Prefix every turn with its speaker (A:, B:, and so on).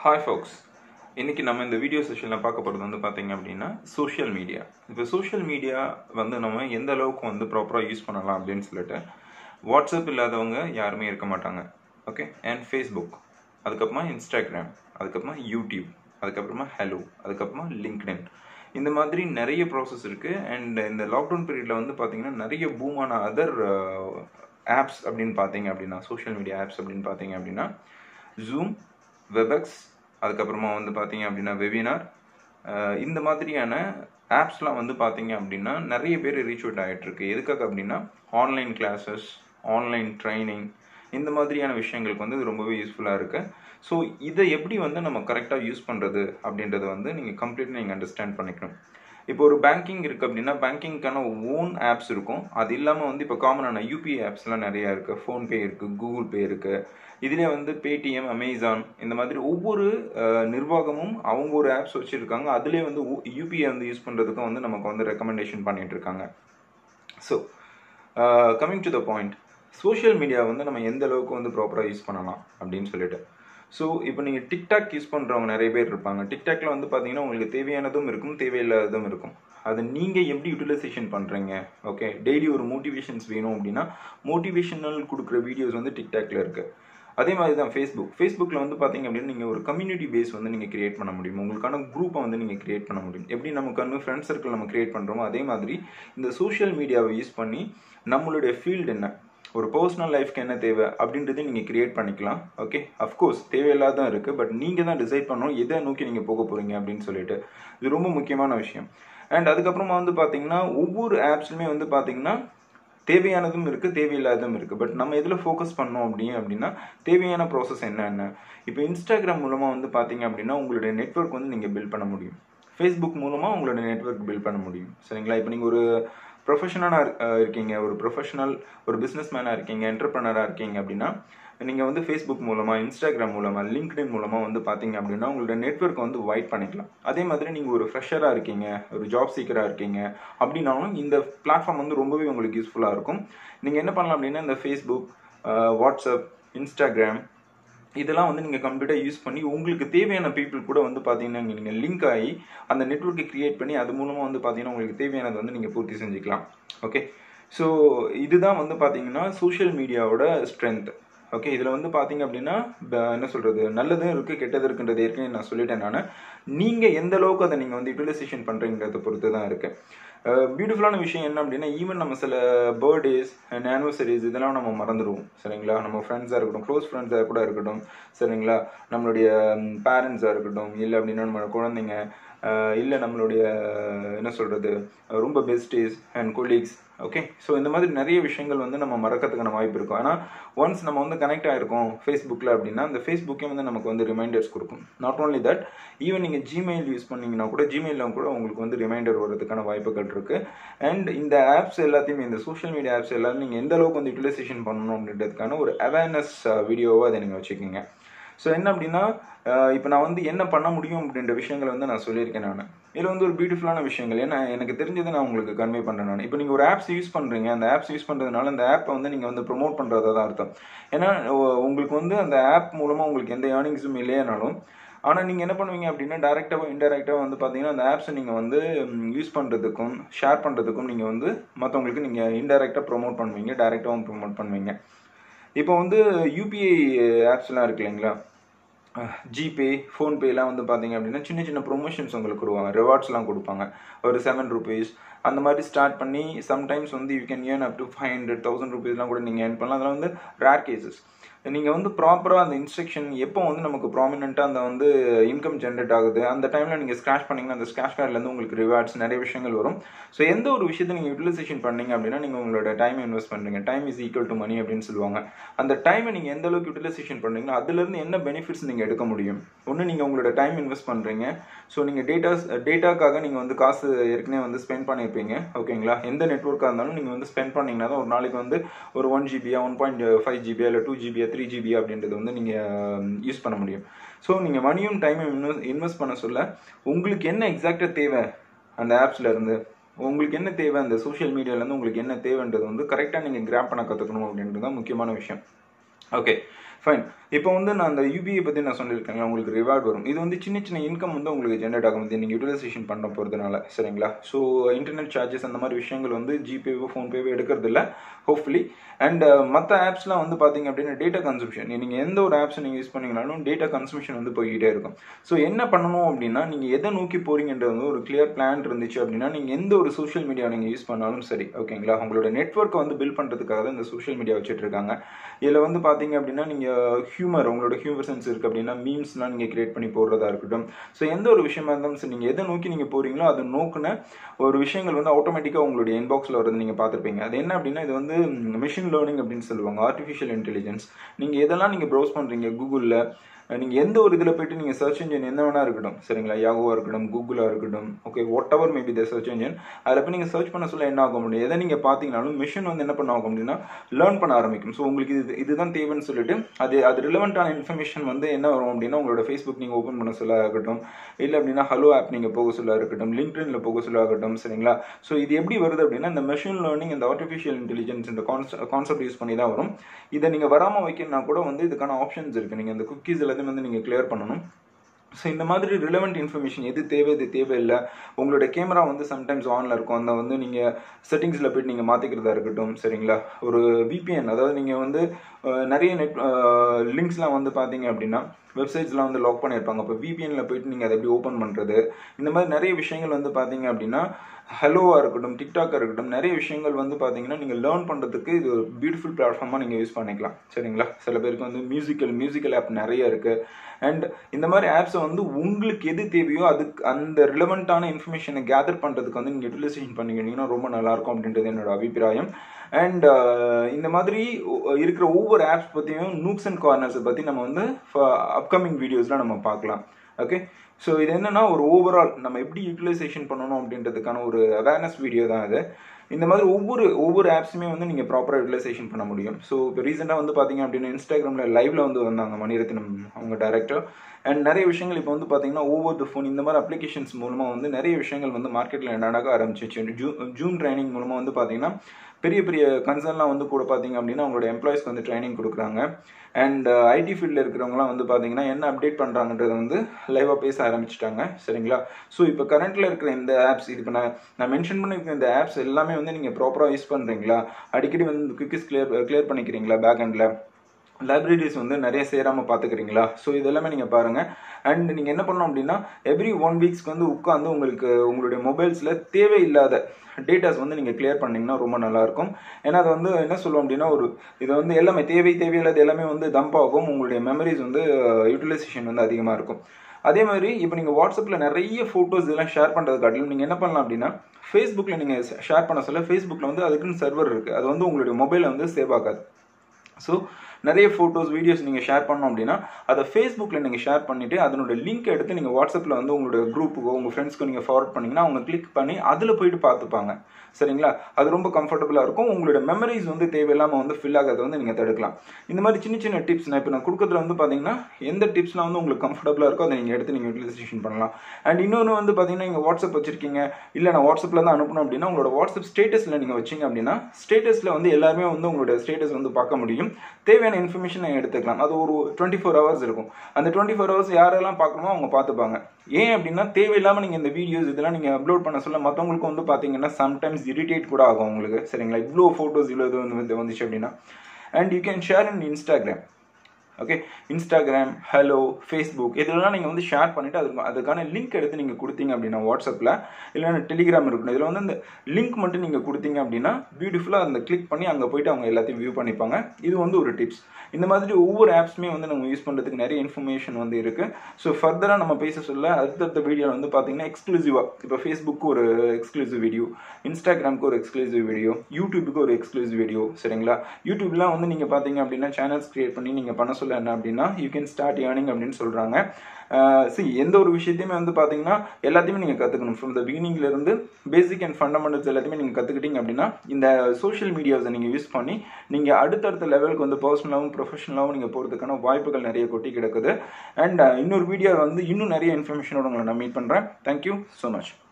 A: hi ஃபோக்ஸ் இன்னைக்கு நம்ம இந்த வீடியோ செஷனில் பார்க்க போகிறது வந்து பார்த்தீங்க அப்படின்னா சோஷியல் மீடியா இப்போ சோஷியல் மீடியா வந்து நம்ம எந்த அளவுக்கு வந்து ப்ராப்பராக யூஸ் பண்ணலாம் அப்படின்னு சொல்லிட்டு வாட்ஸ்அப் இல்லாதவங்க யாருமே இருக்க மாட்டாங்க ஓகே அண்ட் ஃபேஸ்புக் அதுக்கப்புறமா இன்ஸ்டாகிராம் அதுக்கப்புறமா யூடியூப் அதுக்கப்புறமா ஹலோ அதுக்கப்புறமா லிங்க்டின் இந்த மாதிரி நிறைய ப்ராசஸ் இருக்குது அண்ட் இந்த லாக்டவுன் பீரியடில் வந்து பார்த்தீங்கன்னா நிறைய பூமான அதர் ஆப்ஸ் அப்படின்னு பார்த்தீங்க அப்படின்னா சோஷியல் மீடியா ஆப்ஸ் அப்படின்னு பார்த்தீங்க அப்படின்னா ஜூம் வெபெக்ஸ் அதுக்கப்புறமா வந்து பார்த்தீங்க அப்படின்னா வெபினார் இந்த மாதிரியான ஆப்ஸ்லாம் வந்து பார்த்தீங்க அப்படின்னா நிறைய பேர் ரீச் அவுட் ஆகிட்டு இருக்கு எதுக்காக அப்படின்னா ஆன்லைன் கிளாஸஸ் ஆன்லைன் ட்ரைனிங் இந்த மாதிரியான விஷயங்களுக்கு வந்து இது ரொம்பவே யூஸ்ஃபுல்லாக இருக்குது ஸோ இதை எப்படி வந்து நம்ம கரெக்டாக யூஸ் பண்ணுறது அப்படின்றத வந்து நீங்கள் கம்ப்ளீட்டாக நீங்கள் அண்டர்ஸ்டாண்ட் பண்ணிக்கணும் இப்போ ஒரு பேங்கிங் இருக்குது அப்படின்னா பேங்கிங்க்கான ஓன் ஆப்ஸ் இருக்கும் அது இல்லாமல் வந்து இப்போ காமனான யூபிஐ ஆப்ஸ்லாம் நிறையா இருக்குது ஃபோன்பே இருக்குது கூகுள் பே இருக்குது இதிலே வந்து பேடிஎம் அமேசான் இந்த மாதிரி ஒவ்வொரு நிர்வாகமும் அவங்க ஒரு ஆப்ஸ் வச்சுருக்காங்க அதிலே வந்து யூபிஐ வந்து யூஸ் பண்ணுறதுக்கும் வந்து நமக்கு வந்து ரெக்கமெண்டேஷன் பண்ணிட்டு இருக்காங்க so coming to the point social media வந்து நம்ம எந்த அளவுக்கு வந்து ப்ராப்பராக யூஸ் பண்ணலாம் அப்படின்னு சொல்லிட்டு ஸோ இப்போ நீங்கள் டிக்டாக் யூஸ் பண்ணுறவங்க நிறைய பேர் இருப்பாங்க டிக்டாக்ல வந்து பார்த்தீங்கன்னா உங்களுக்கு தேவையானதும் இருக்கும் தேவையில்லாததும் இருக்கும் அது நீங்கள் எப்படி யூட்டிலைசேஷன் பண்ணுறீங்க ஓகே டெய்லி ஒரு மோட்டிவேஷன்ஸ் வேணும் அப்படின்னா மோட்டிவேஷனல் கொடுக்குற வீடியோஸ் வந்து டிக்டாக்ல இருக்குது அதே மாதிரி தான் ஃபேஸ்புக் ஃபேஸ்புக்கில் வந்து பார்த்தீங்க அப்படின்னா நீங்கள் ஒரு கம்யூனிட்டி பேஸ் வந்து நீங்கள் கிரியேட் பண்ண முடியும் உங்களுக்கான குரூப்பை வந்து நீங்கள் கிரியேட் பண்ண முடியும் எப்படி நமக்கான ஃப்ரெண்ட் சர்க்கிள் நம்ம கிரியேட் பண்ணுறோமோ அதே மாதிரி இந்த சோஷியல் மீடியாவை யூஸ் பண்ணி நம்மளுடைய ஃபீல்டு என்ன ஒரு பர்சனல் லைஃப்க்கு என்ன தேவை அப்படின்றதையும் நீங்கள் கிரியேட் பண்ணிக்கலாம் ஓகே அஃப்கோர்ஸ் தேவையில்லாதான் இருக்குது பட் நீங்கள் தான் டிசைட் பண்ணணும் எதை நோக்கி நீங்கள் போக போகிறீங்க அப்படின்னு சொல்லிட்டு இது ரொம்ப முக்கியமான விஷயம் அண்ட் அதுக்கப்புறமா வந்து பார்த்தீங்கன்னா ஒவ்வொரு ஆப்ஸ்லுமே வந்து பார்த்தீங்கன்னா தேவையானதும் இருக்குது தேவையில்லாததும் இருக்குது பட் நம்ம எதில் ஃபோக்கஸ் பண்ணோம் அப்படின்னு அப்படின்னா தேவையான ப்ராசஸ் என்னென்ன இப்போ இன்ஸ்டாகிராம் மூலமாக வந்து பார்த்தீங்க அப்படின்னா உங்களுடைய நெட்ஒர்க் வந்து நீங்கள் பில்ட் பண்ண முடியும் ஃபேஸ்புக் மூலமாக உங்களுடைய நெட்ஒர்க் பில்ட் பண்ண முடியும் சரிங்களா இப்போ நீங்கள் ஒரு ப்ரொஃபஷனலாக இருக்கீங்க ஒரு ப்ரொஃபஷனல் ஒரு பிஸ்னஸ் மேனாக இருக்கீங்க என்டர்பிரனராக இருக்கீங்க அப்படின்னா நீங்கள் வந்து ஃபேஸ்புக் மூலமாக இன்ஸ்டாகிராம் மூலமாக லிங்க்டின் மூலமாக வந்து பார்த்தீங்க அப்படின்னா உங்களோட நெட்ஒர்க் வந்து வைட் பண்ணிக்கலாம் அதே மாதிரி நீங்கள் ஒரு ஃப்ரெஷராக இருக்கீங்க ஒரு ஜாப் சீக்கராக இருக்கீங்க அப்படின்னாலும் இந்த பிளாட்ஃபார்ம் வந்து ரொம்பவே உங்களுக்கு யூஸ்ஃபுல்லாக இருக்கும் நீங்கள் என்ன பண்ணலாம் அப்படின்னா இந்த ஃபேஸ்புக் வாட்ஸ்அப் இன்ஸ்டாகிராம் இதெல்லாம் வந்து நீங்கள் கம்ப்ளீட்டாக யூஸ் பண்ணி உங்களுக்கு தேவையான பீப்புள் கூட வந்து பார்த்தீங்கன்னா நீங்கள் லிங்க் ஆகி அந்த நெட்ஒர்க்கை க்ரியேட் பண்ணி அது மூலமாக வந்து பார்த்தீங்கன்னா உங்களுக்கு தேவையானது வந்து நீங்கள் பூர்த்தி செஞ்சுக்கலாம் ஓகே ஸோ இதுதான் வந்து பார்த்தீங்கன்னா சோஷியல் மீடியாவோட ஸ்ட்ரென்த் ஓகே இதில் வந்து பார்த்தீங்க அப்படின்னா என்ன சொல்கிறது நல்லதும் இருக்குது கெட்டது இருக்குன்றது ஏற்கனவே நான் சொல்லிட்டேன் நான் நீங்கள் எந்த அளவுக்கு அதை நீங்கள் வந்து யூட்டிலைசேஷன் பண்ணுறீங்கிறத பொறுத்து தான் இருக்குது பியூட்டிஃபுல்லான விஷயம் என்ன அப்படின்னா ஈவன் நம்ம சில பர்த்டேஸ் அண்ட் ஆனிவர்சரிஸ் இதெல்லாம் நம்ம மறந்துடுவோம் சரிங்களா நம்ம ஃப்ரெண்ட்ஸாக இருக்கட்டும் க்ளோஸ் ஃப்ரெண்ட்ஸாக கூட இருக்கட்டும் சரிங்களா நம்மளுடைய பேரண்ட்ஸாக இருக்கட்டும் இல்லை அப்படின்னா நம்ம குழந்தைங்க இல்லை நம்மளுடைய என்ன சொல்கிறது ரொம்ப besties and colleagues okay so இந்த மாதிரி நிறைய விஷயங்கள் வந்து நம்ம மறக்கிறதுக்கான வாய்ப்பு இருக்கும் ஆனால் ஒன்ஸ் நம்ம வந்து கனெக்ட் ஆகிருக்கோம் ஃபேஸ்புக்கில் அப்படின்னா அந்த ஃபேஸ்புக்கே வந்து நமக்கு வந்து ரிமைண்டர்ஸ் கொடுக்கும் நாட் ஓன்லி தட் ஈவன் நீங்கள் ஜிமெயில் யூஸ் பண்ணிங்கன்னா கூட ஜிமெயிலில் கூட உங்களுக்கு வந்து ரிமைண்டர் வர்றதுக்கான வாய்ப்புகள் இருக்குது அண்ட் இந்த ஆப்ஸ் எல்லாத்தையுமே இந்த சோஷியல் மீடியா ஆப்ஸ் எல்லாரும் நீங்கள் எந்த அளவுக்கு வந்து யூட்டிலைசேஷன் பண்ணணும் அப்படின்றதுக்கான ஒரு அவேர்னஸ் வீடியோவாக அதை நீங்கள் வச்சுக்கோங்க ஸோ என்ன அப்படின்னா இப்போ நான் வந்து என்ன பண்ண முடியும் அப்படின்ற விஷயங்களை வந்து நான் சொல்லியிருக்கேன் நான் இதில் வந்து ஒரு பியூட்டிஃபுல்லான விஷயங்கள் ஏன்னா எனக்கு தெரிஞ்சதை நான் உங்களுக்கு கன்வே பண்ணுறேன் நான் இப்போ நீங்கள் ஒரு ஆப்ஸ் யூஸ் பண்ணுறீங்க அந்த ஆப்ஸ் யூஸ் பண்ணுறதுனால அந்த ஆப்பை வந்து நீங்கள் வந்து ப்ரொமோட் பண்ணுறதா தான் அர்த்தம் ஏன்னா உங்களுக்கு வந்து அந்த ஆப் மூலமாக உங்களுக்கு எந்த ஏர்னிங்ஸும் இல்லையானாலும் ஆனால் நீங்கள் என்ன பண்ணுவீங்க அப்படின்னா டேரெக்டாக இன்டெரக்டாக வந்து பார்த்தீங்கன்னா அந்த ஆப்ஸை நீங்கள் வந்து யூஸ் பண்ணுறதுக்கும் ஷேர் பண்ணுறதுக்கும் நீங்கள் வந்து மற்றவங்களுக்கு நீங்கள் இன்டெரக்டாக ப்ரொமோட் பண்ணுவீங்க டேரெக்டாகவும் ப்ரொமோட் பண்ணுவீங்க இப்போ வந்து யூபிஐ ஆப்ஸ்லாம் இருக்கு இல்லைங்களா ஜிபே ஃபோன்பேலாம் வந்து பார்த்தீங்க அப்படின்னா சின்ன சின்ன ப்ரொமோஷன்ஸ் உங்களுக்கு கொடுவாங்க ரிவார்ட்ஸ்லாம் கொடுப்பாங்க ஒரு செவன் ருபீஸ் அந்த மாதிரி ஸ்டார்ட் பண்ணி சம்டைம்ஸ் வந்து you can earn up to five hundred thousand ருபீஸ்லாம் கூட நீங்கள் ஏர்ன் பண்ணலாம் அதெல்லாம் வந்து ரேர் கேசஸ் நீங்கள் வந்து ப்ராப்பராக அந்த இன்ஸ்ட்ரக்ஷன் எப்போ வந்து நமக்கு ப்ராமினெண்ட்டாக அந்த வந்து இன்கம் ஜென்ரேட் ஆகுது அந்த டைமில் நீங்கள் ஸ்க்ராஷ் பண்ணிங்கன்னா அந்த ஸ்க்ராஷ் கார்ட்லேருந்து உங்களுக்கு ரிவார்ட்ஸ் நிறைய விஷயங்கள் வரும் ஸோ எந்த ஒரு விஷயத்தை நீங்கள் யூட்டிலைசேஷன் பண்ணீங்க அப்படின்னா நீங்கள் உங்களோட டைம் இன்வெஸ்ட் பண்ணுறீங்க time is equal to money அப்படின்னு சொல்லுவாங்க அந்த டைமை நீங்கள் எந்த அளவுக்கு யூட்டிலைசேஷன் பண்ணுறீங்களோ அதுலேருந்து என்ன பெனிஃபிட்ஸ் நீங்கள் எடுக்க முடியும் ஒன்று நீங்கள் உங்களோட டைம் இன்வெஸ்ட் பண்ணுறீங்க ஸோ நீங்கள் டேட்டாஸ் டேட்டாக்காக நீங்கள் வந்து காசு ஏற்கனவே வந்து ஸ்பெண்ட் பண்ணியிருப்பீங்க ஓகேங்களா எந்த நெட்ஒர்க்காக இருந்தாலும் நீங்கள் வந்து ஸ்பெண்ட் பண்ணிங்கன்னா தான் ஒரு நாளைக்கு வந்து ஒரு ஒன் ஜிபியா ஒன் பாயிண்ட் ஃபைவ் ஜிபியா இல்லை டூ ஜிபியா த்ரீ ஜிபி அப்படின்றது வந்து நீங்கள் யூஸ் பண்ண முடியும் ஸோ நீங்கள் மணியும் டைமும் இன்வெஸ்ட் இன்வெஸ்ட் பண்ண சொல்ல உங்களுக்கு என்ன எக்ஸாக்டாக தேவை அந்த ஆப்ஸில் இருந்து உங்களுக்கு என்ன தேவை அந்த சோஷியல் மீடியாலேருந்து உங்களுக்கு என்ன தேவைன்றது வந்து கரெக்டாக நீங்கள் கிராப் பண்ண கற்றுக்கணும் அப்படின்றது தான் முக்கியமான விஷயம் ஓகே ஃபைன் இப்போ வந்து நான் அந்த யூபிஐ பற்றி நான் சொல்லியிருக்கேன் உங்களுக்கு ரிவார்ட் வரும் இது வந்து சின்ன சின்ன இன்கம் வந்து உங்களுக்கு ஜென்ரேட் ஆகும் இது நீங்கள் யூட்டிலைசேஷன் பண்ண போகிறதுனால சரிங்களா ஸோ இன்டர்நெட் சார்ஜஸ் அந்த மாதிரி விஷயங்கள் வந்து ஜிபேவோ ஃபோன்பேவோ எடுக்கிறது இல்லை ஹோப்ஃபுல்லி அண்ட் மற்ற ஆப்ஸ்லாம் வந்து பார்த்தீங்க அப்படின்னா டேட்டா கன்சம்ஷன் நீங்கள் எந்த ஒரு ஆப்ஸ் நீங்கள் யூஸ் பண்ணீங்கனாலும் டேட்டா கன்சம்ஷன் வந்து போய்கிட்டே இருக்கும் ஸோ என்ன பண்ணணும் அப்படின்னா நீங்கள் எதை நோக்கி போறீங்கன்றது வந்து ஒரு கிளியர் பிளான் இருந்துச்சு அப்படின்னா நீங்கள் எந்த ஒரு சோஷியல் மீடியா நீங்கள் யூஸ் பண்ணாலும் சரி ஓகேங்களா உங்களோட நெட்ஒர்க்கை வந்து பில்ட் பண்ணுறதுக்காக தான் இந்த சோஷியல் மீடியா வச்சுட்டு இருக்காங்க இதில் வந்து பார்த்தீங்க அப்படின்னா நீங்கள் ஹியூமர் உங்களோட ஹியூமர் சென்ஸ் இருக்குது அப்படின்னா மீம்ஸ்லாம் நீங்கள் கிரியேட் பண்ணி போடுறதா இருக்கட்டும் ஸோ எந்த ஒரு விஷயமா இருந்தாலும் சரி நீங்கள் எதை நோக்கி நீங்கள் போகிறீங்களோ அதை நோக்கின ஒரு விஷயங்கள் வந்து ஆட்டோமேட்டிக்காக உங்களுடைய இன்பாக்ஸில் வரது நீங்கள் பார்த்துருப்பீங்க அது என்ன அப்படின்னா இது வந்து மிஷின் லேர்னிங் அப்படின்னு சொல்லுவாங்க ஆர்டிஃபிஷியல் இன்டெலிஜென்ஸ் நீங்கள் எதெல்லாம் நீங்கள் ப்ரௌஸ் பண்ணுறீங்க கூகுளில் நீங்கள் எந்த ஒரு இதில் போயிட்டு நீங்கள் சர்ச் இன்ஜின் என்ன வேணா இருக்கட்டும் சரிங்களா யாகோவாக இருக்கட்டும் கூகுளாக இருக்கட்டும் okay whatever maybe the search engine அதில் போய் நீங்கள் சர்ச் பண்ண சொல்ல என்ன ஆகும் முடியும் எதை நீங்கள் பார்த்தீங்கனாலும் மிஷின் வந்து என்ன பண்ண ஆகும் அப்படின்னா லேர்ன் பண்ண ஆரம்பிக்கும் ஸோ உங்களுக்கு இது இதுதான் தேவைன்னு சொல்லிட்டு அது அது ரிலவெண்ட்டான இன்ஃபர்மேஷன் வந்து என்ன வரும் அப்படின்னா உங்களோட ஃபேஸ்புக் நீங்கள் ஓப்பன் பண்ண சொல்ல இருக்கட்டும் இல்லை அப்படின்னா ஹலோ ஆப் நீங்கள் போக சொல்ல இருக்கட்டும் லிங்க்டின்ல போக சொல்ல இருக்கட்டும் சரிங்களா ஸோ இது எப்படி வருது அப்படின்னா இந்த மெஷின் லேர்னிங் இந்த ஆர்டிஃபிஷியல் இன்டெலிஜென்ஸ் இந்த கான்செப்ட் யூஸ் பண்ணி தான் வரும் இதை நீங்கள் வராமல் வைக்கணும்னா கூட வந்து இதுக்கான ஆப்ஷன்ஸ் இருக்குது நீங்கள் இந்த குக்கீஸ் எல்லாத்தையும் வந்து நீங்கள் கிளியர் பண்ணணும் ஸோ இந்த மாதிரி ரிலவெண்ட் இன்ஃபர்மேஷன் எது தேவை எது தேவையில்லை உங்களோட கேமரா வந்து சம்டைம்ஸ் ஆனில் இருக்கும் அந்த வந்து நீங்கள் செட்டிங்ஸில் போயிட்டு நீங்கள் மாற்றிக்கிறதா இருக்கட்டும் சரிங்களா ஒரு விபிஎன் அதாவது நீங்கள் வந்து நிறைய நெட் லிங்க்ஸ்லாம் வந்து பார்த்தீங்க அப்படின்னா வெப்சைட்ஸ்லாம் வந்து லாக் பண்ணியிருப்பாங்க அப்போ விபிஎனில் போயிட்டு நீங்கள் அதை எப்படி ஓப்பன் பண்ணுறது இந்த மாதிரி நிறைய விஷயங்கள் வந்து பார்த்தீங்க அப்படின்னா ஹலோவாக இருக்கட்டும் டிக்டாக்காக இருக்கட்டும் நிறைய விஷயங்கள் வந்து பார்த்தீங்கன்னா நீங்கள் லேர்ன் பண்ணுறதுக்கு இது ஒரு பியூட்டிஃபுல் பிளாட்ஃபார்மாக நீங்கள் யூஸ் பண்ணிக்கலாம் சரிங்களா சில பேருக்கு வந்து மியூசிக்கல் மியூசிக்கல் ஆப் நிறைய இருக்குது அண்ட் இந்த மாதிரி ஆப்ஸை வந்து உங்களுக்கு எது தேவையோ அதுக்கு அந்த ரிலவெண்ட்டான இன்ஃபர்மேஷனை கேதர் பண்ணுறதுக்கு வந்து நீங்கள் யூட்டிலைசேஷன் பண்ணிக்கிட்டீங்கன்னா ரொம்ப நல்லாயிருக்கும் அப்படின்றது என்னோட அபிப்பிராயம் அண்ட் இந்த மாதிரி இருக்கிற ஒவ்வொரு ஆப்ஸ் பற்றியும் நூக்ஸ் அண்ட் கார்னர்ஸை பற்றி நம்ம வந்து அப்கமிங் வீடியோஸில் நம்ம பார்க்கலாம் ஓகே ஸோ இது என்னன்னா ஒரு ஓவரால் நம்ம எப்படி யூட்டிலைசேஷன் பண்ணணும் அப்படின்றதுக்கான ஒரு அவேர்னஸ் வீடியோ தான் இது இந்த மாதிரி ஒவ்வொரு ஒவ்வொரு ஆப்ஸுமே வந்து நீங்கள் ப்ராப்பராக யூட்டிலைசேஷன் பண்ண முடியும் ஸோ இப்போ ரீசெண்டாக வந்து பார்த்தீங்க அப்படின்னா இன்ஸ்டாகிராமில் லைவ்ல வந்து வந்தாங்க மணிரத்னம் அவங்க டேரக்டர் அண்ட் நிறைய விஷயங்கள் இப்போ வந்து பார்த்தீங்கன்னா ஒவ்வொரு ஃபோன் இந்த மாதிரி அப்ளிகேஷன்ஸ் மூலமாக வந்து நிறைய விஷயங்கள் வந்து மார்க்கெட்டில் நடக்க ஆரம்பிச்சிச்சு ஜூ ஜூன் ட்ரைனிங் மூலமாக வந்து பார்த்தீங்கன்னா பெரிய பெரிய கன்சர்ன்லாம் வந்து கூட பார்த்தீங்க அப்படின்னா அவங்களோட எம்ப்ளாயிஸ்க்கு வந்து ட்ரைனிங் கொடுக்குறாங்க அண்ட் ஐடி ஃபீல்டில் இருக்கிறவங்களாம் வந்து பார்த்தீங்கன்னா என்ன அப்டேட் பண்ணுறாங்கன்றத வந்து லைவாக பேச ஆரம்பிச்சிட்டாங்க சரிங்களா ஸோ இப்போ கரண்ட்டில் இருக்கிற இந்த ஆப்ஸ் இது இப்போ நான் நான் மென்ஷன் பண்ணியிருக்க இந்த ஆப்ஸ் எல்லாமே வந்து நீங்கள் ப்ராப்பராக யூஸ் பண்ணுறீங்களா அடிக்கடி வந்து குவிக்கிஸ் கிளியர் கிளியர் பண்ணிக்கிறீங்களா பேக் எண்டில் லைப்ரரிஸ் வந்து நிறைய சேராமல் பார்த்துக்கிறீங்களா ஸோ இதெல்லாமே நீங்கள் பாருங்கள் அண்ட் நீங்கள் என்ன பண்ணணும் அப்படின்னா எவ்ரி ஒன் வீக்ஸ்க்கு வந்து உட்காந்து உங்களுக்கு உங்களுடைய மொபைல்ஸில் தேவையில்லாத டேட்டாஸ் வந்து நீங்கள் கிளியர் பண்ணிங்கன்னா ரொம்ப நல்லாயிருக்கும் ஏன்னா அது வந்து என்ன சொல்லுவோம் அப்படின்னா ஒரு இது வந்து எல்லாமே தேவை தேவையில்லாத எல்லாமே வந்து டம்ப் ஆகும் உங்களுடைய மெமரிஸ் வந்து யூட்டிலைசேஷன் வந்து அதிகமாக இருக்கும் அதே மாதிரி இப்போ நீங்கள் வாட்ஸ்அப்பில் நிறைய ஃபோட்டோஸ் இதெல்லாம் ஷேர் பண்ணுறது காட்டிலும் நீங்கள் என்ன பண்ணலாம் அப்படின்னா ஃபேஸ்புக்கில் நீங்கள் ஷேர் பண்ண சொல்ல ஃபேஸ்புக்கில் வந்து அதுக்குன்னு சர்வர் இருக்குது அது வந்து உங்களுடைய மொபைலில் வந்து சேவ் ஆகாது ஸோ நிறைய ஃபோட்டோஸ் வீடியோஸ் நீங்கள் ஷேர் பண்ணோம் அப்படின்னா அதை ஃபேஸ்புக்கில் நீங்கள் ஷேர் பண்ணிவிட்டு அதனோட லிங்க் எடுத்து நீங்கள் வாட்ஸ்அப்பில் வந்து உங்களோட குரூப்புக்கோ உங்கள் ஃப்ரெண்ட்ஸ்க்கோ நீங்கள் ஃபார்வர்ட் பண்ணிங்கன்னா அவங்க கிளிக் பண்ணி அதில் போயிட்டு பார்த்துப்பாங்க சரிங்களா அது ரொம்ப கம்ஃபர்டபுளாக இருக்கும் உங்களோட மெமரிஸ் வந்து தேவையில்லாமல் வந்து ஃபில் ஆகிறத வந்து நீங்கள் தடுக்கலாம் இந்த மாதிரி சின்ன சின்ன டிப்ஸ் நான் இப்போ நான் கொடுக்குறதுல வந்து பார்த்தீங்கன்னா எந்த டிப்ஸ்லாம் வந்து உங்களுக்கு கம்ஃபர்டபுளாக இருக்கோ அதை நீங்கள் எடுத்து நீங்கள் யூட்டிலைசேஷன் பண்ணலாம் அண்ட் இன்னொன்று வந்து பார்த்தீங்கன்னா நீங்கள் வாட்ஸ்அப் வச்சிருக்கீங்க இல்லை நான் வாட்ஸ்அப்பில் தான் அனுப்பணும் அப்படின்னா உங்களோட வாட்ஸ்அப் ஸ்டேட்டஸில் நீங்கள் வச்சிங்க அப்படின்னா ஸ்டேட்டஸில் வந்து எல்லாருமே வந்து உங்களோட ஸ்டேட்டஸ் வந்து பார்க்க முடியும் தேவையான இன்ஃபர்மேஷன் எடுத்துக்கலாம் அது ஒரு டுவெண்ட்டி ஃபோர் ஹவர்ஸ் இருக்கும் அந்த டுவெண்ட்டி ஃபோர் ஹவர்ஸ் யாரெல்லாம் பார்க்கணுமோ அவங்க பார்த்துப்பாங்க ஏன் அப்படின்னா தேவையில்லாமல் நீங்கள் இந்த வீடியோஸ் இதெல்லாம் நீங்கள் அப்லோட் பண்ண சொல்ல மற்றவங்களுக்கு வந்து பார்த்தீங்கன்னா சம்டைம்ஸ் இரிட்டேட் கூட ஆகும் உங்களுக்கு சரிங்களா இவ்வளோ ஃபோட்டோஸ் இவ்வளோ இது வந்து வந்துச்சு அப்படின்னா and you can share in Instagram okay Instagram hello Facebook இதெல்லாம் நீங்கள் வந்து ஷேர் பண்ணிவிட்டு அதுக்கு அதுக்கான லிங்க் எடுத்து நீங்கள் கொடுத்தீங்க அப்படின்னா வாட்ஸ்அப்பில் இல்லைன்னா டெலிகிராம் இருக்கணும் இதில் வந்து அந்த லிங்க் மட்டும் நீங்கள் கொடுத்தீங்க அப்படின்னா பியூட்டிஃபுல்லாக அந்த கிளிக் பண்ணி அங்கே போயிட்டு அவங்க எல்லாத்தையும் வியூ பண்ணிப்பாங்க இது வந்து ஒரு டிப்ஸ் இந்த மாதிரி ஒவ்வொரு ஆப்ஸுமே வந்து நம்ம யூஸ் பண்ணுறதுக்கு நிறைய இன்ஃபர்மேஷன் வந்து இருக்குது ஸோ ஃபர்தராக நம்ம பேச சொல்ல அடுத்தடுத்த வீடியோவில் வந்து பார்த்தீங்கன்னா எக்ஸ்க்ளூசிவாக இப்போ ஃபேஸ்புக்கு ஒரு எக்ஸ்க்ளூசிவ் வீடியோ இன்ஸ்டாகிராமுக்கு ஒரு எக்ஸ்க்ளூசிவ் வீடியோ யூடியூபுக்கு ஒரு எக்ஸ்க்ளூசிவ் வீடியோ சரிங்களா யூடியூப்லாம் வந்து நீங்கள் பார்த்தீங்க அப்படின்னா சேனல்ஸ் கிரியேட் பண்ணி நீங்கள் பண்ண சொல்ல என்ன அப்படின்னா யூ கேன் ஸ்டார்ட் ஏர்னிங் அப்படின்னு சொல்கிறாங்க சி எந்த ஒரு விஷயத்தையுமே வந்து பார்த்தீங்கன்னா எல்லாத்தையுமே நீங்கள் கற்றுக்கணும் ஃப்ரம் த பிகினிங்லேருந்து பேசிக் அண்ட் ஃபண்டமெண்டல்ஸ் எல்லாத்தையுமே நீங்கள் கற்றுக்கிட்டீங்க அப்படின்னா இந்த சோஷியல் மீடியாஸை நீங்கள் யூஸ் பண்ணி நீங்கள் அடுத்தடுத்த லெவலுக்கு வந்து பர்சனலாகவும் ப்ரொஃபஷனலாகவும் நீங்கள் போகிறதுக்கான வாய்ப்புகள் நிறைய கொட்டி கிடக்குது அண்ட் இன்னொரு வீடியோ வந்து இன்னும் நிறைய இன்ஃபர்மேஷனோட உங்களை நான் மீட் பண்ணுறேன் தேங்க்யூ ஸோ மச்